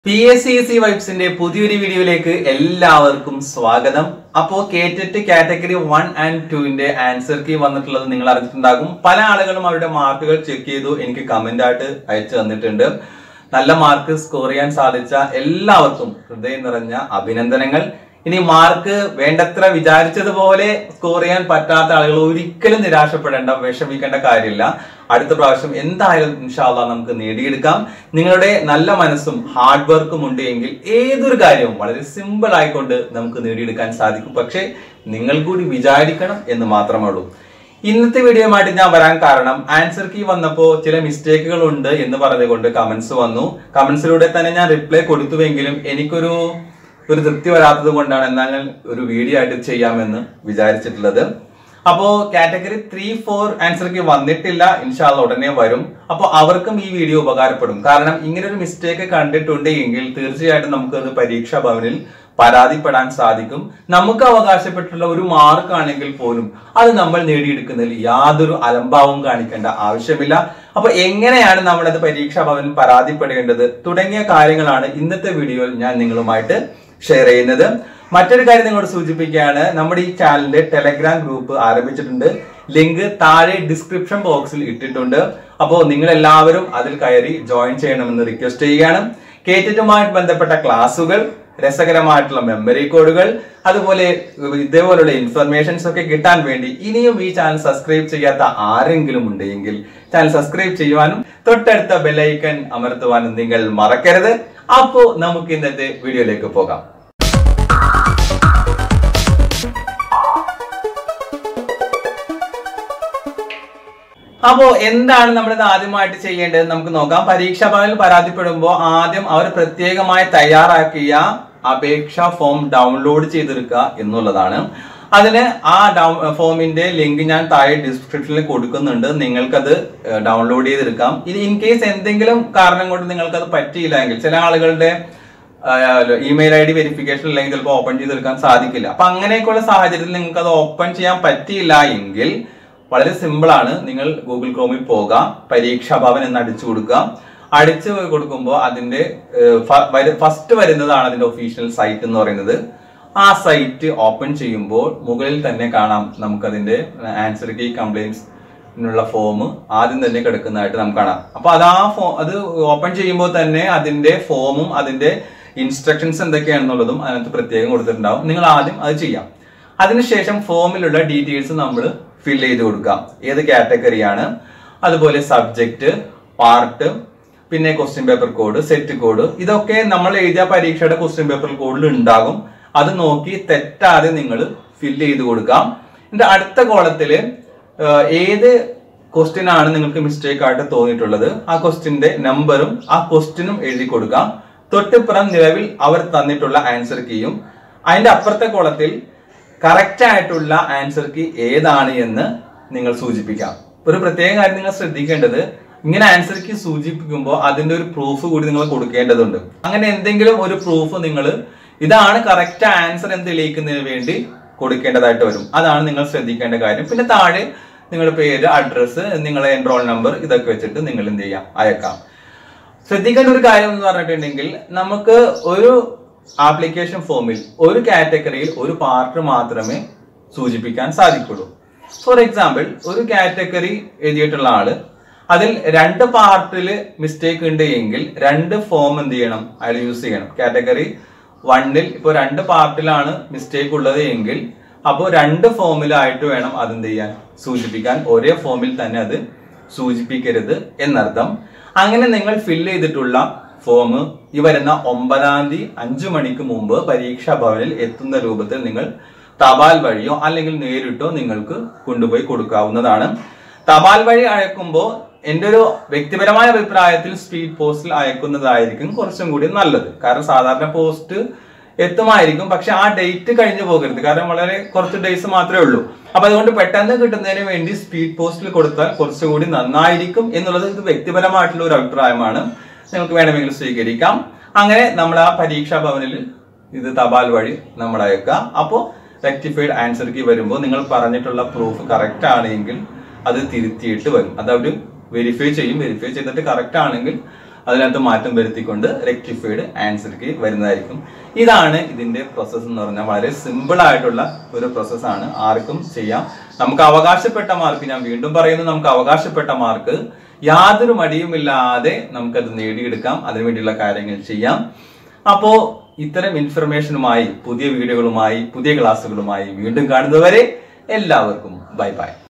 P S C C വൈബ്സിന്റെ പുതിയൊരു വീഡിയോയിലേക്ക് എല്ലാവർക്കും സ്വാഗതം അപ്പോ കേറ്ററ്റ് കാറ്റഗറി വൺ ആൻഡ് ടുവിന്റെ ആൻസർ കീ വന്നിട്ടുള്ളത് നിങ്ങൾ അറിഞ്ഞിട്ടുണ്ടാകും പല ആളുകളും അവരുടെ മാർക്കുകൾ ചെക്ക് ചെയ്തു എനിക്ക് കമന്റ് ആയിട്ട് അയച്ചു തന്നിട്ടുണ്ട് നല്ല മാർക്ക് സ്കോർ ചെയ്യാൻ സാധിച്ച എല്ലാവർക്കും ഹൃദയം നിറഞ്ഞ അഭിനന്ദനങ്ങൾ ഇനി മാർക്ക് വേണ്ടത്ര വിചാരിച്ചതുപോലെ സ്കോർ ചെയ്യാൻ പറ്റാത്ത ആളുകൾ ഒരിക്കലും നിരാശപ്പെടേണ്ട വിഷമിക്കേണ്ട കാര്യമില്ല അടുത്ത പ്രാവശ്യം എന്തായാലും ഇൻഷാല്ല നമുക്ക് നേടിയെടുക്കാം നിങ്ങളുടെ നല്ല മനസ്സും ഹാർഡ് വർക്കും ഉണ്ട് എങ്കിൽ ഏതൊരു കാര്യവും വളരെ സിമ്പിൾ ആയിക്കൊണ്ട് നമുക്ക് നേടിയെടുക്കാൻ സാധിക്കും പക്ഷേ നിങ്ങൾ കൂടി വിചാരിക്കണം എന്ന് മാത്രമേ ഉള്ളൂ ഇന്നത്തെ വീഡിയോയുമായിട്ട് ഞാൻ വരാൻ കാരണം ആൻസർ കീ വന്നപ്പോ ചില മിസ്റ്റേക്കുകൾ ഉണ്ട് എന്ന് പറഞ്ഞുകൊണ്ട് കമന്റ്സ് വന്നു കമന്റ്സിലൂടെ തന്നെ ഞാൻ റിപ്ലൈ കൊടുത്തുവെങ്കിലും എനിക്കൊരു ഒരു തൃപ്തി വരാത്തത് കൊണ്ടാണ് എന്നാൽ ഒരു വീഡിയോ ആയിട്ട് ചെയ്യാമെന്ന് വിചാരിച്ചിട്ടുള്ളത് അപ്പോ കാറ്റഗറി ത്രീ ഫോർ ആൻസർക്ക് വന്നിട്ടില്ല ഇൻഷാല്ല ഉടനെ വരും അപ്പോൾ അവർക്കും ഈ വീഡിയോ ഉപകാരപ്പെടും കാരണം ഇങ്ങനെ ഒരു മിസ്റ്റേക്ക് കണ്ടിട്ടുണ്ട് എങ്കിൽ തീർച്ചയായിട്ടും നമുക്ക് അത് പരീക്ഷാ ഭവനിൽ പരാതിപ്പെടാൻ സാധിക്കും നമുക്ക് അവകാശപ്പെട്ടുള്ള ഒരു മാർക്ക് ആണെങ്കിൽ പോലും അത് നമ്മൾ നേടിയെടുക്കുന്നതിൽ യാതൊരു അലംഭാവവും കാണിക്കേണ്ട ആവശ്യമില്ല അപ്പൊ എങ്ങനെയാണ് നമ്മളത് പരീക്ഷാ ഭവനിൽ പരാതിപ്പെടേണ്ടത് തുടങ്ങിയ കാര്യങ്ങളാണ് ഇന്നത്തെ വീഡിയോയിൽ ഞാൻ നിങ്ങളുമായിട്ട് ഷെയർ ചെയ്യുന്നത് മറ്റൊരു കാര്യം നിങ്ങളോട് സൂചിപ്പിക്കുകയാണ് നമ്മുടെ ഈ ചാനലിന്റെ ടെലഗ്രാം ഗ്രൂപ്പ് ആരംഭിച്ചിട്ടുണ്ട് ലിങ്ക് താഴെ ഡിസ്ക്രിപ്ഷൻ ബോക്സിൽ ഇട്ടിട്ടുണ്ട് അപ്പോൾ നിങ്ങൾ എല്ലാവരും അതിൽ കയറി ജോയിൻ ചെയ്യണമെന്ന് റിക്വസ്റ്റ് ചെയ്യുകയാണ് കേറ്റിറ്റുമായിട്ട് ബന്ധപ്പെട്ട ക്ലാസുകൾ രസകരമായിട്ടുള്ള മെമ്മറി കോഡുകൾ അതുപോലെ ഇതേപോലുള്ള ഇൻഫർമേഷൻസ് ഒക്കെ കിട്ടാൻ വേണ്ടി ഇനിയും ഈ ചാനൽ സബ്സ്ക്രൈബ് ചെയ്യാത്ത ആരെങ്കിലും ഉണ്ടെങ്കിൽ ചാനൽ സബ്സ്ക്രൈബ് ചെയ്യുവാനും തൊട്ടടുത്ത ബെല്ലൈക്കൺ അമർത്തുവാനും നിങ്ങൾ മറക്കരുത് അപ്പോ നമുക്ക് ഇന്നത്തെ വീഡിയോയിലേക്ക് പോകാം അപ്പോ എന്താണ് നമ്മൾ ഇത് ആദ്യമായിട്ട് ചെയ്യേണ്ടത് നമുക്ക് നോക്കാം പരീക്ഷാ ഭവനിൽ പരാതിപ്പെടുമ്പോൾ ആദ്യം അവർ പ്രത്യേകമായി തയ്യാറാക്കിയ അപേക്ഷ ഫോം ഡൗൺലോഡ് ചെയ്തെടുക്കുക എന്നുള്ളതാണ് അതിന് ആ ഡൗ ഫോമിന്റെ ലിങ്ക് ഞാൻ താഴെ ഡിസ്ക്രിപ്ഷനിൽ കൊടുക്കുന്നുണ്ട് നിങ്ങൾക്കത് ഡൗൺലോഡ് ചെയ്തെടുക്കാം ഇനി ഇൻ കേസ് എന്തെങ്കിലും കാരണം കൊണ്ട് നിങ്ങൾക്കത് പറ്റിയില്ല എങ്കിൽ ചില ആളുകളുടെ ഇമെയിൽ ഐ ഡി വെരിഫിക്കേഷൻ അല്ലെങ്കിൽ ചിലപ്പോൾ ഓപ്പൺ ചെയ്തെടുക്കാൻ സാധിക്കില്ല അപ്പൊ അങ്ങനെയൊക്കെയുള്ള സാഹചര്യത്തിൽ നിങ്ങൾക്ക് അത് ഓപ്പൺ ചെയ്യാൻ പറ്റിയില്ല എങ്കിൽ വളരെ സിമ്പിൾ ആണ് നിങ്ങൾ ഗൂഗിൾ ക്രോമിൽ പോകുക പരീക്ഷാ ഭവൻ എന്ന് അടിച്ചു കൊടുക്കുക അടിച്ചു കൊടുക്കുമ്പോൾ അതിന്റെ ഫസ്റ്റ് വരുന്നതാണ് അതിന്റെ ഒഫീഷ്യൽ സൈറ്റ് എന്ന് പറയുന്നത് ആ സൈറ്റ് ഓപ്പൺ ചെയ്യുമ്പോൾ മുകളിൽ തന്നെ കാണാം നമുക്കതിന്റെ ആൻസർ കീ കംപ്ലൈൻസ് നുള്ള ഫോം ആദ്യം തന്നെ കിടക്കുന്നതായിട്ട് നമുക്ക് കാണാം അപ്പൊ അത് ആ ഫോ അത് ഓപ്പൺ ചെയ്യുമ്പോൾ തന്നെ അതിന്റെ ഫോമും അതിന്റെ ഇൻസ്ട്രക്ഷൻസ് എന്തൊക്കെയാണെന്നുള്ളതും അതിനകത്ത് പ്രത്യേകം കൊടുത്തിട്ടുണ്ടാവും നിങ്ങൾ ആദ്യം അത് ചെയ്യാം അതിനുശേഷം ഫോമിലുള്ള ഡീറ്റെയിൽസ് നമ്മൾ ഫിൽ ചെയ്ത് കൊടുക്കാം ഏത് കാറ്റഗറിയാണ് അതുപോലെ സബ്ജക്റ്റ് പാർട്ട് പിന്നെ question paper code set code ഇതൊക്കെ നമ്മൾ എഴുതിയ പരീക്ഷയുടെ ക്വസ്റ്റ്യൻ പേപ്പർ കോഡിൽ ഉണ്ടാകും അത് നോക്കി തെറ്റാതെ നിങ്ങൾ ഫില്ല് ചെയ്ത് കൊടുക്കാം എന്നിട്ട് അടുത്ത കോളത്തില് ഏത് ക്വസ്റ്റ്യൻ ആണ് നിങ്ങൾക്ക് മിസ്റ്റേക്ക് ആയിട്ട് തോന്നിയിട്ടുള്ളത് ആ ക്വസ്റ്റ്യന്റെ നമ്പറും ആ ക്വസ്റ്റ്യനും എഴുതി കൊടുക്കാം തൊട്ടിപ്പുറം നിലവിൽ അവർ തന്നിട്ടുള്ള ആൻസർ കീയും അതിന്റെ അപ്പുറത്തെ കോളത്തിൽ കറക്റ്റ് ആയിട്ടുള്ള ആൻസർ കീ ഏതാണ് എന്ന് നിങ്ങൾ സൂചിപ്പിക്കാം ഒരു പ്രത്യേക കാര്യം നിങ്ങൾ ശ്രദ്ധിക്കേണ്ടത് ഇങ്ങനെ ആൻസർ കീ സൂചിപ്പിക്കുമ്പോൾ അതിന്റെ ഒരു പ്രൂഫ് കൂടി നിങ്ങൾ കൊടുക്കേണ്ടതുണ്ട് അങ്ങനെ എന്തെങ്കിലും ഒരു പ്രൂഫ് നിങ്ങൾ ഇതാണ് കറക്റ്റ് ആൻസർ എന്ന് തെളിയിക്കുന്നതിന് വേണ്ടി കൊടുക്കേണ്ടതായിട്ട് വരും അതാണ് നിങ്ങൾ ശ്രദ്ധിക്കേണ്ട കാര്യം പിന്നെ താഴെ നിങ്ങളുടെ പേര് അഡ്രസ്സ് നിങ്ങളുടെ എൻറോൾ നമ്പർ ഇതൊക്കെ വെച്ചിട്ട് നിങ്ങൾ എന്ത് ചെയ്യാം അയക്കാം ശ്രദ്ധിക്കേണ്ട ഒരു കാര്യം എന്ന് പറഞ്ഞിട്ടുണ്ടെങ്കിൽ നമുക്ക് ഒരു ആപ്ലിക്കേഷൻ ഫോമിൽ ഒരു കാറ്റഗറിയിൽ ഒരു പാർട്ട് മാത്രമേ സൂചിപ്പിക്കാൻ സാധിക്കുള്ളൂ ഫോർ എക്സാമ്പിൾ ഒരു കാറ്റഗറി എഴുതിയിട്ടുള്ള ആള് അതിൽ രണ്ട് പാർട്ടിൽ മിസ്റ്റേക്ക് ഉണ്ട് എങ്കിൽ രണ്ട് ഫോം എന്ത് ചെയ്യണം അയാൾ യൂസ് ചെയ്യണം കാറ്റഗറി വണ്ണിൽ ഇപ്പോൾ രണ്ട് പാർട്ടിലാണ് മിസ്റ്റേക്ക് ഉള്ളത് എങ്കിൽ അപ്പോൾ രണ്ട് ഫോമിലായിട്ട് വേണം അതെന്ത് ചെയ്യാൻ സൂചിപ്പിക്കാൻ ഒരേ ഫോമിൽ തന്നെ അത് സൂചിപ്പിക്കരുത് എന്നർത്ഥം അങ്ങനെ നിങ്ങൾ ഫില്ല് ചെയ്തിട്ടുള്ള ഫോം ഈ വരുന്ന ഒമ്പതാം തീയതി അഞ്ചു മണിക്ക് മുമ്പ് പരീക്ഷാ ഭവനിൽ എത്തുന്ന രൂപത്തിൽ നിങ്ങൾ തപാൽ വഴിയോ അല്ലെങ്കിൽ നേരിട്ടോ നിങ്ങൾക്ക് കൊണ്ടുപോയി കൊടുക്കാവുന്നതാണ് തപാൽ വഴി അയക്കുമ്പോൾ എൻ്റെ ഒരു വ്യക്തിപരമായ അഭിപ്രായത്തിൽ സ്പീഡ് പോസ്റ്റിൽ അയക്കുന്നതായിരിക്കും കുറച്ചും കൂടി നല്ലത് കാരണം സാധാരണ പോസ്റ്റ് എത്തുമായിരിക്കും പക്ഷെ ആ ഡേറ്റ് കഴിഞ്ഞു പോകരുത് കാരണം വളരെ കുറച്ച് ഡേയ്സ് മാത്രമേ ഉള്ളൂ അപ്പൊ അതുകൊണ്ട് പെട്ടെന്ന് കിട്ടുന്നതിന് വേണ്ടി സ്പീഡ് പോസ്റ്റിൽ കൊടുത്താൽ കുറച്ചുകൂടി നന്നായിരിക്കും എന്നുള്ളത് ഇത് വ്യക്തിപരമായിട്ടുള്ള ഒരു അഭിപ്രായമാണ് നിങ്ങൾക്ക് വേണമെങ്കിൽ സ്വീകരിക്കാം അങ്ങനെ നമ്മൾ ആ പരീക്ഷാ ഭവനിൽ ഇത് തപാൽ വഴി നമ്മൾ അയക്കുക അപ്പോൾ റെക്ടിഫൈഡ് ആൻസർ കീ വരുമ്പോൾ നിങ്ങൾ പറഞ്ഞിട്ടുള്ള പ്രൂഫ് കറക്റ്റ് ആണെങ്കിൽ അത് തിരുത്തിയിട്ട് വരും അത് അവർ വെരിഫൈ ചെയ്യും വെരിഫൈ ചെയ്തിട്ട് കറക്റ്റ് ആണെങ്കിൽ അതിനകത്ത് മാറ്റം വരുത്തിക്കൊണ്ട് റെക്ടിഫൈഡ് ആൻസർക്ക് വരുന്നതായിരിക്കും ഇതാണ് ഇതിന്റെ പ്രോസസ്സ് എന്ന് പറഞ്ഞാൽ വളരെ സിമ്പിൾ ആയിട്ടുള്ള ഒരു പ്രോസസ്സാണ് ആർക്കും ചെയ്യാം നമുക്ക് അവകാശപ്പെട്ട മാർക്ക് ഞാൻ വീണ്ടും പറയുന്നു നമുക്ക് അവകാശപ്പെട്ട മാർക്ക് യാതൊരു മടിയുമില്ലാതെ നമുക്കത് നേടിയെടുക്കാം അതിനു വേണ്ടിയുള്ള കാര്യങ്ങൾ ചെയ്യാം അപ്പോ ഇത്തരം ഇൻഫർമേഷനുമായി പുതിയ വീഡിയോകളുമായി പുതിയ ക്ലാസ്സുകളുമായി വീണ്ടും കാണുന്നതുവരെ എല്ലാവർക്കും ബൈ ബൈ